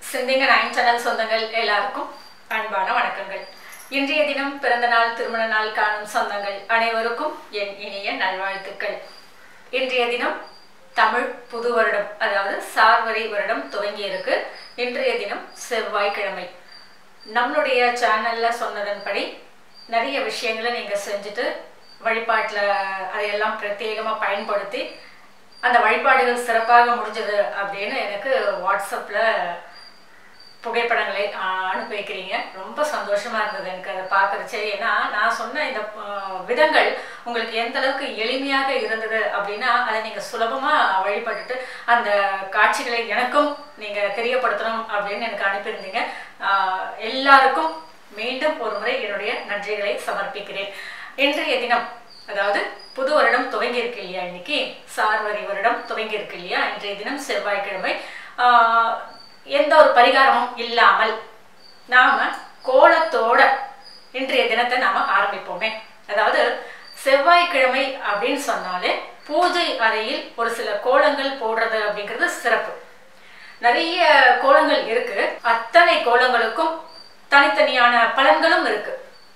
சிந்திங்க nine channel சொந்தங்கள் எல்லாருக்கும் அன்பான வணக்கங்கள் இன்றைய தினம் பிறந்த நாள் திருமண நாள் காணும் சொந்தங்கள் அனைவருக்கும் என் இனிய நல்வாழ்த்துக்கள் இன்றைய தினம் தமிழ் புது வருடம் அதாவது சார்வரி வருடம் துவங்கி இருக்கு இன்றைய தினம் செவ்வாய்க்கிழமை நம்மளுடைய சேனல்ல சொன்னதன்படி நிறைய விஷயங்களை நீங்க செஞ்சுட்டு வழிபாட்டில் அதையெல்லாம் பிரத்யேகமா பயன்படுத்தி அந்த வழிபாடுகள் சிறப்பாக முடிஞ்சது அப்படின்னு எனக்கு வாட்ஸ்அப்பில் புகைப்படங்களை ஆஹ், அனுப்பி வைக்கிறீங்க ரொம்ப சந்தோஷமா இருந்தது எனக்கு அதை பார்க்கறச்சே ஏன்னா நான் சொன்ன இந்த ஆஹ், விதங்கள் உங்களுக்கு எந்த அளவுக்கு எளிமையாக இருந்தது அப்படின்னா அதை நீங்க சுலபமா வழிபட்டுட்டு அந்த காட்சிகளை எனக்கும் நீங்க தெரியப்படுத்தணும் அப்படின்னு எனக்கு அனுப்பியிருந்தீங்க ஆஹ், எல்லாருக்கும் மீண்டும் ஒரு முறை என்னுடைய நன்றிகளை சமர்ப்பிக்கிறேன் இன்றைய தினம் அதாவது புது வருடம் துவங்கி இருக்கு இல்லையா இன்னைக்கு சார்வரி வருடம் துவங்கி இருக்கு இல்லையா இன்றைய தினம் செவ்வாய்க்கிழமை ஆஹ், எந்த ஒரு பரிகாரமும் இல்லாமல் நாம கோலத்தோட இன்றைய தினத்தை நாம ஆரம்பிப்போமே அதாவது செவ்வாய்க்கிழமை அப்படின்னு சொன்னாலே பூஜை அறையில் ஒரு சில கோலங்கள் போடுறது அப்படிங்கிறது சிறப்பு நிறைய கோலங்கள் இருக்கு அத்தனை கோலங்களுக்கும் தனித்தனியான பலன்களும் இருக்கு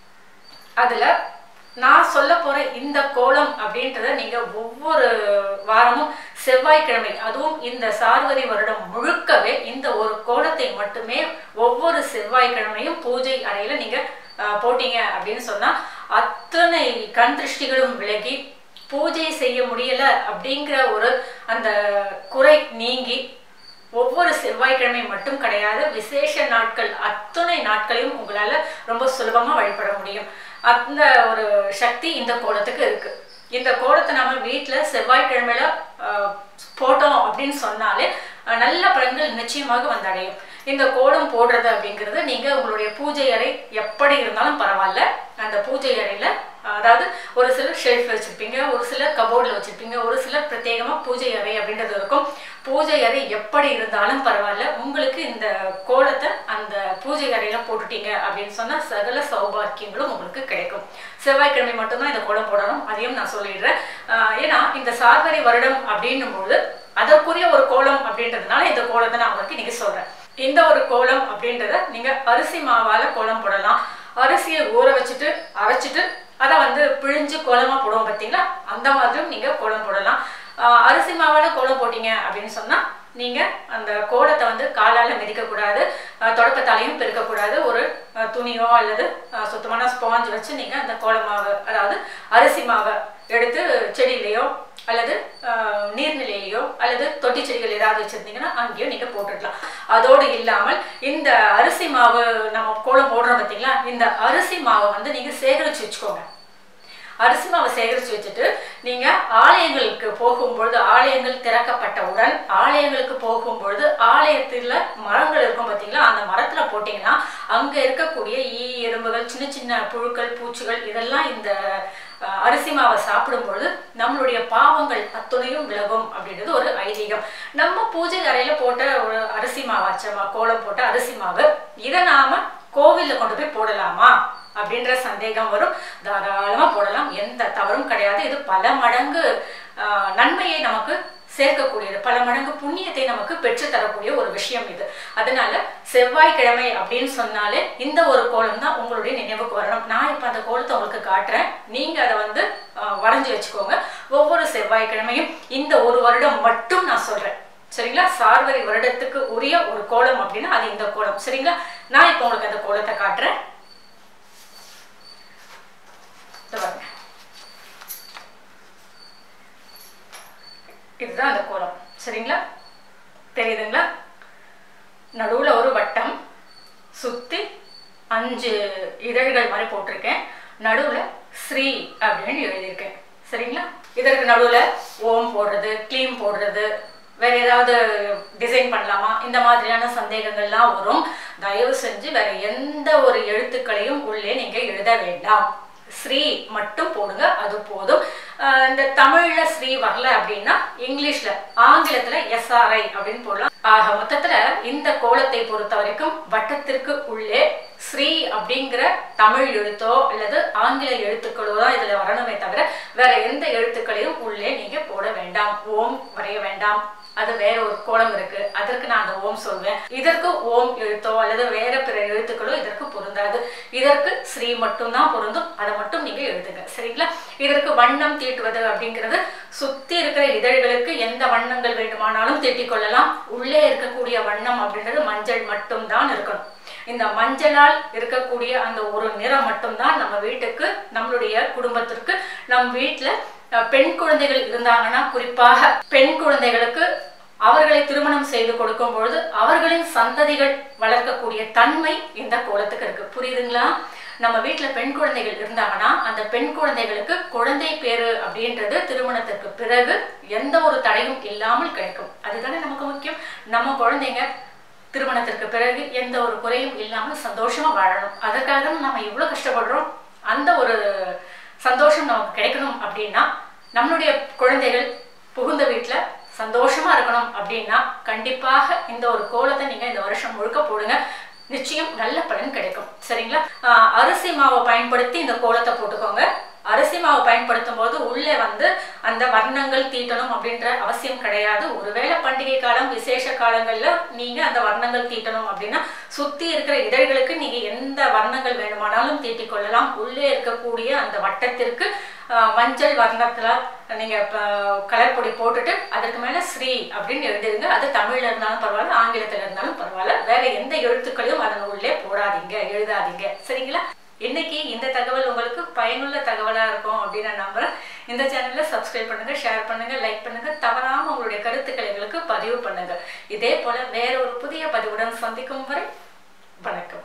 அதுல நான் சொல்ல போற இந்த கோலம் அப்படின்றத நீங்க ஒவ்வொரு வாரமும் செவ்வாய்க்கிழமை அதுவும் இந்த சார்வரி வருடம் முழுக்கவே இந்த ஒரு கோலத்தை மட்டுமே ஒவ்வொரு செவ்வாய்க்கிழமையும் பூஜை அறையில நீங்க அஹ், போட்டீங்க அப்படின்னு சொன்னா அத்தனை கண் திருஷ்டிகளும் விலகி பூஜை செய்ய முடியல அப்படிங்கிற ஒரு அந்த குறை நீங்கி ஒவ்வொரு செவ்வாய்க்கிழமை மட்டும் கிடையாது விசேஷ நாட்கள் அத்தனை நாட்களையும் உங்களால ரொம்ப சுலபமா வழிபட முடியும் அந்த ஒரு சக்தி இந்த கோலத்துக்கு இருக்கு இந்த கோலத்தை நாம வீட்டுல செவ்வாய்க்கிழமையில ஆஹ், போட்டோம் அப்படின்னு சொன்னாலே ஆஹ், நல்ல பலன்கள் நிச்சயமாக வந்தடையும் இந்த கோலம் போடுறது அப்படிங்கிறது நீங்க உங்களுடைய பூஜை அறை எப்படி இருந்தாலும் பரவாயில்ல அந்த பூஜை அறையில அதாவது ஒரு சிலர் ஷெல்ஃப் வச்சிருப்பீங்க ஒரு சிலர் கபோர்டில் வச்சிருப்பீங்க ஒரு சிலர் பிரத்யேகமா பூஜை அறை அப்படின்றது இருக்கும் பூஜை அறை எப்படி இருந்தாலும் பரவாயில்ல உங்களுக்கு இந்த கோலத்தை அந்த பூஜை அறையில போட்டுட்டீங்க அப்படின்னு சொன்னா சகல சௌபாக்கியங்களும் உங்களுக்கு கிடைக்கும் செவ்வாய்க்கிழமை மட்டும்தான் இந்த கோலம் போடணும் அதையும் நான் சொல்லிடுறேன் ஆஹ் ஏன்னா இந்த சார்வரி வருடம் அப்படின்னும் போது அதற்குரிய ஒரு கோலம் அப்படின்றதுனால இந்த கோலத்தை நான் உங்களுக்கு இன்னைக்கு சொல்றேன் இந்த ஒரு கோலம் அப்படின்றத நீங்க அரிசி மாவால கோலம் போடலாம் அரிசியை ஊற வச்சுட்டு அரைச்சிட்டு அதை வந்து பிழிஞ்சு கோலமா போடுவோம் பார்த்தீங்களா அந்த மாதிரியும் நீங்க கோலம் போடலாம் ஆஹ் அரிசி மாவால கோலம் போட்டீங்க அப்படின்னு சொன்னா நீங்க அந்த கோலத்தை வந்து காலால மிதிக்கக்கூடாது ஆஹ் தொடப்பத்தாலையும் பெருக்கக்கூடாது ஒரு ஆஹ் துணியோ அல்லது ஆஹ் சுத்தமான ஸ்பாஞ்ச் வச்சு நீங்க அந்த கோல மாவு அதாவது அரிசி மாவை எடுத்து செடியிலையோ அல்லது ஆஹ் நீர்நிலையிலையோ அல்லது தொட்டி செடிகள் ஏதாவது வச்சிருந்தீங்கன்னா அங்கேயும் நீங்க போட்டுக்கலாம் அதோடு இல்லாமல் இந்த அரிசி மாவு நம்ம கோலம் போடுறோம் பார்த்தீங்களா இந்த அரிசி மாவை வந்து நீங்க சேகரிச்சு வச்சுக்கோங்க அரிசி மாவை சேகரித்து வச்சுட்டு நீங்க ஆலயங்களுக்கு போகும்பொழுது ஆலயங்கள் திறக்கப்பட்டவுடன் ஆலயங்களுக்கு போகும்பொழுது ஆலயத்துல மரங்கள் இருக்கும் பார்த்தீங்களா அந்த மரத்துல போட்டீங்கன்னா அங்க இருக்கக்கூடிய ஈ எறும்புகள் சின்ன சின்ன புழுக்கள் பூச்சிகள் இதெல்லாம் இந்த அஹ், அரிசி மாவை சாப்பிடும் பொழுது நம்மளுடைய பாவங்கள் அத்துணையும் விலகும் அப்படின்றது ஒரு ஐதீகம் நம்ம பூஜை அறையில போட்ட ஒரு அரிசி மாவாச்சமா கோலம் போட்ட அரிசி மாவு இதை நாம கோவில்ல கொண்டு போய் போடலாமா அப்படின்ற சந்தேகம் வரும் தாராளமா போடலாம் எந்த தவறும் கிடையாது இது பல மடங்கு ஆஹ், நன்மையை நமக்கு சேர்க்கக்கூடியது பல மடங்கு புண்ணியத்தை நமக்கு பெற்று தரக்கூடிய ஒரு விஷயம் இது அதனால செவ்வாய்க்கிழமை அப்படின்னு சொன்னாலே இந்த ஒரு கோலம் தான் உங்களுடைய நினைவுக்கு வரணும் நான் இப்ப அந்த கோலத்தை உங்களுக்கு காட்டுறேன் நீங்க அதை வந்து ஆஹ், வரைஞ்சு வச்சுக்கோங்க ஒவ்வொரு செவ்வாய்க்கிழமையும் இந்த ஒரு வருடம் மட்டும் நான் சொல்றேன் சரிங்களா சார்வரி வருடத்துக்கு உரிய ஒரு கோலம் அப்படின்னா அது இந்த கோலம் சரிங்களா நான் இப்போ உங்களுக்கு அந்த கோலத்தை காட்டுறேன் இதோ பாருங்க இதுதான் அந்த கோலம் சரிங்களா தெரியுதுங்களா நடுவுல ஒரு வட்டம் சுத்தி அஞ்சு இதழ்கள் மாதிரி போட்டிருக்கேன் நடுவுல ஸ்ரீ அப்படின்னு எழுதியிருக்கேன் சரிங்களா இதற்கு நடுவுல ஓம் போடுறது க்ளீம் போடுறது வேற ஏதாவது டிசைன் பண்ணலாமா இந்த மாதிரியான சந்தேகங்கள்லாம் வரும் தயவு செஞ்சு வேற எந்த ஒரு எழுத்துக்களையும் உள்ளே நீங்க எழுத வேண்டாம் ஸ்ரீ மட்டும் போடுங்க அது போதும் ஆஹ் இந்த தமிழ்ல ஸ்ரீ வரல அப்படின்னா இங்கிலீஷ்ல ஆங்கிலத்துல எஸ்ஆர்ஐ அப்படின்னு போடலாம் ஆக மொத்தத்துல இந்த கோலத்தை பொறுத்த வரைக்கும் வட்டத்திற்கு உள்ளே ஸ்ரீ அப்படிங்கிற தமிழ் எழுத்தோ அல்லது ஆங்கில எழுத்துக்களோ தான் இதுல வரணுமே தவிர வேற எந்த எழுத்துக்களையும் உள்ளே நீங்க போட வேண்டாம் ஓம் வரைய வேண்டாம் அது வேற ஒரு கோலம் இருக்கு அதற்கு நான் அந்த ஓம் சொல்வேன் இதற்கு ஓம் எழுத்தோ அல்லது வேற பிற எழுத்துக்களோ இதற்கு பொருந்தாது இதற்கு ஸ்ரீ மட்டும்தான் பொருந்தும் அதை மட்டும் நீங்க எழுதுங்க சரிங்களா இதற்கு வண்ணம் தீட்டுவது அப்படிங்கிறது சுத்தி இருக்கிற இதழ்களுக்கு எந்த வண்ணங்கள் வேண்டுமானாலும் தீட்டிக் கொள்ளலாம் உள்ளே இருக்கக்கூடிய வண்ணம் அப்படின்றது மஞ்சள் மட்டும்தான் இருக்கணும் இந்த மஞ்சளால் இருக்கக்கூடிய அந்த ஒரு நிறம் மட்டும்தான் நம்ம வீட்டுக்கு நம்மளுடைய குடும்பத்திற்கு நம் வீட்டுல அஹ், பெண் குழந்தைகள் இருந்தாங்கன்னா குறிப்பாக பெண் குழந்தைகளுக்கு அவர்களை திருமணம் செய்து கொடுக்கும் பொழுது அவர்களின் சந்ததிகள் வளர்க்கக்கூடிய தன்மை இந்த கோலத்துக்கு இருக்கு புரியுதுங்களா நம்ம வீட்டுல பெண் குழந்தைகள் இருந்தாங்கன்னா அந்த பெண் குழந்தைகளுக்கு குழந்தை பேரு அப்படின்றது திருமணத்திற்கு பிறகு எந்த ஒரு தடையும் இல்லாமல் கிடைக்கும் அதுதானே நமக்கு முக்கியம் நம்ம குழந்தைங்க திருமணத்திற்கு பிறகு எந்த ஒரு குறையும் இல்லாமல் சந்தோஷமா வாழணும் அதற்காக தான் நம்ம இவ்வளவு கஷ்டப்படுறோம் அந்த ஒரு சந்தோஷம் நமக்கு கிடைக்கணும் அப்படின்னா நம்மளுடைய குழந்தைகள் புகுந்த வீட்டுல சந்தோஷமா இருக்கணும் அப்படின்னா கண்டிப்பாக இந்த ஒரு கோலத்தை நீங்க இந்த வருஷம் முழுக்க போடுங்க நிச்சயம் நல்ல பலன் கிடைக்கும் சரிங்களா ஆஹ் அரிசி மாவை பயன்படுத்தி இந்த கோலத்தை போட்டுக்கோங்க அரிசி மாவு பயன்படுத்தும் போது உள்ளே வந்து அந்த வர்ணங்கள் தீட்டணும் அப்படின்ற அவசியம் கிடையாது ஒருவேளை பண்டிகை காலம் விசேஷ காலங்கள்ல நீங்க அந்த வர்ணங்கள் தீட்டணும் அப்படின்னா சுத்தி இருக்கிற இதழ்களுக்கு நீங்க எந்த வர்ணங்கள் வேணுமானாலும் தீட்டிக் கொள்ளலாம் உள்ளே இருக்கக்கூடிய அந்த வட்டத்திற்கு ஆஹ், மஞ்சள் வர்ணத்துல நீங்க கலர் பொடி போட்டுட்டு அதற்கு மேல ஸ்ரீ அப்படின்னு எழுதிருங்க அது தமிழ்ல இருந்தாலும் பரவாயில்ல ஆங்கிலத்துல இருந்தாலும் பரவாயில்ல வேற எந்த எழுத்துக்களையும் அதன் உள்ளே போடாதீங்க எழுதாதீங்க சரிங்களா இன்னைக்கு இந்த தகவல் உங்களுக்கு பயனுள்ள தகவலா இருக்கும் அப்படின்னு நான் நம்புறேன் இந்த சேனல்ல சப்ஸ்கிரைப் பண்ணுங்க ஷேர் பண்ணுங்க லைக் பண்ணுங்க தவறாம உங்களுடைய கருத்துக்களை எங்களுக்கு பதிவு பண்ணுங்க இதே போல வேற ஒரு புதிய பதிவுடன் சந்திக்கும் வரை வணக்கம்